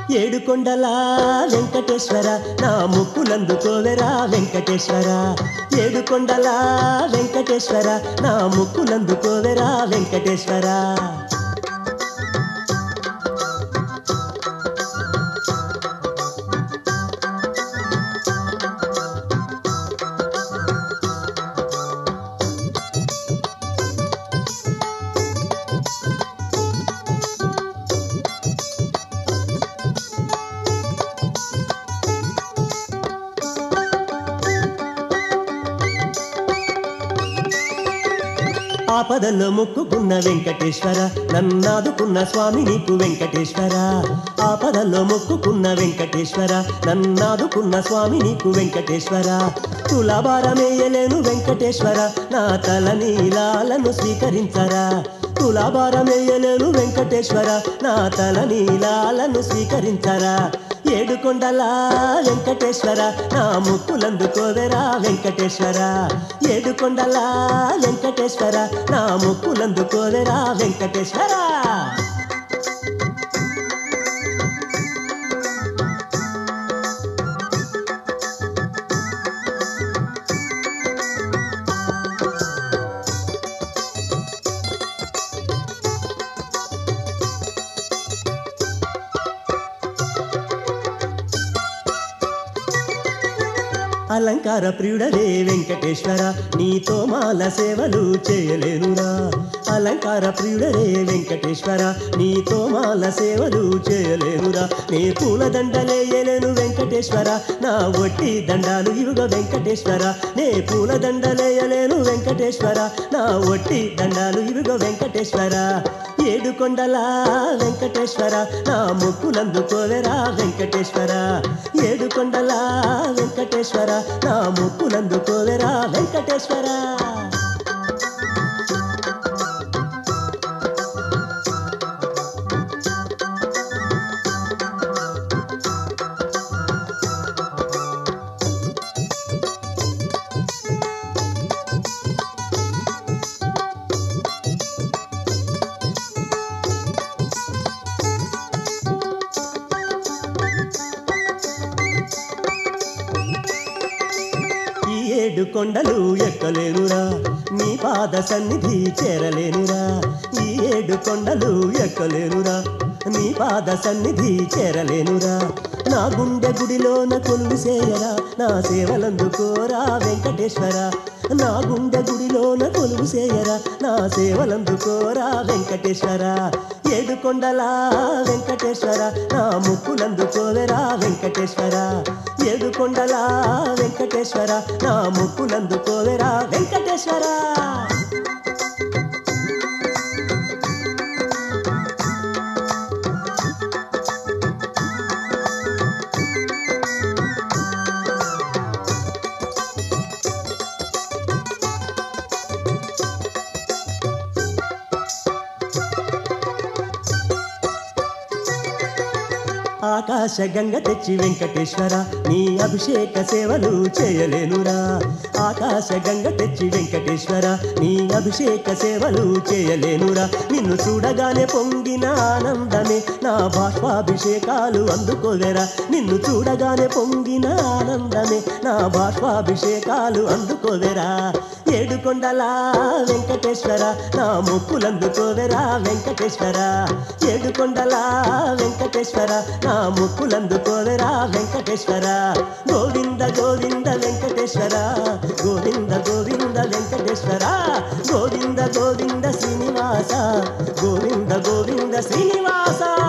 ఏడుకొండల వెంకటేశ్వర నా ముక్కులందుకోవెరా వెంకటేశ్వర ఏడుకొండల వెంకటేశ్వర నా ముక్కులందుకోవెరా వెంకటేశ్వర ఆపదల్లో మొక్కుకున్న వెంకటేశ్వర నన్నాదుకున్న స్వామి నీకు వెంకటేశ్వర ఆపదల్లో మొక్కుకున్న వెంకటేశ్వర నన్నాదుకున్న స్వామి నీకు వెంకటేశ్వర తులాభారమేయలేను వెంకటేశ్వర నా తల నీలాలను స్వీకరించరా తులాభారమేయలేను వెంకటేశ్వర నా తల నీలాలను స్వీకరించరా ఏడుకొండల వెంకటేశ్వర నా ముక్కులందుకోవెరా వెంకటేశ్వర ఏడుకొండల వెంకటేశ్వర నా ముక్కులందుకోవెరా వెంకటేశ్వర అలంకార ప్రియుడవే వెంకటేశ్వర నీతో మాల సేవలు చేయలేనురా అలంకార ప్రియుడవే వెంకటేశ్వర నీతో మాల సేవలు చేయలేనురా నీ పూల దండలేయలేను వెంకటేశ్వర నా ఒట్టి దండాలు ఇరుగ వెంకటేశ్వర నే పూల దండలేయలేను వెంకటేశ్వర నా ఒట్టి దండాలు ఇరుగ వెంకటేశ్వర ఏడు కొండల వెంకటేశ్వర నా ముక్కులందుకోవెరా వెంకటేశ్వర ఏడు కొండల వెంకటేశ్వర నా ముక్కులందుకోవెరా వెంకటేశ్వర ఈ ఏడు కొండలు ఎక్కలేనురా నీ పాద సన్నిధి చేరలేనురా ఈ ఏడు కొండలు ఎక్కలేనురా నీ పాద సన్నిధి చేరలేనురా నా గుండె గుడిలోన కొలువు చేయరా నా సేవలందుకోరా వెంకటేశ్వర నా గుండె గుడిలోన కొలువు చేయరా నా సేవలందుకోరా వెంకటేశ్వర ఏడు కొండల వెంకటేశ్వర నా ముక్కులందుకోవెరా వెంకటేశ్వర ఏడు కొండల వెంకటేశ్వర నా ముక్కులందుకోవెరా వెంకటేశ్వర ఆకాశ గంగ తెచ్చి వెంకటేశ్వర నీ అభిషేక సేవలు చేయలేనురా ఆకాశ గంగ తెచ్చి వెంకటేశ్వర నీ అభిషేక సేవలు చేయలేనురా నిన్ను చూడగానే పొంగిన ఆనందమే నా బాష్పాభిషేకాలు అందుకోవెరా నిన్ను చూడగానే పొంగిన ఆనందమే నా బాష్పాభిషేకాలు అందుకోవెరా ఏడు కొండల వెంకటేశ్వర నా ముక్కులందుకోవెరా వెంకటేశ్వర ఏడు కొండల వెంకటేశ్వర నా ముక్కులందుకోవెరా వెంకటేశ్వర గోవింద గోవింద వెంకటేశ్వర గోవింద గోవింద వెంకటేశ్వర గోవింద గోవింద శ్రీనివాస గోవింద గోవింద శ్రీనివాస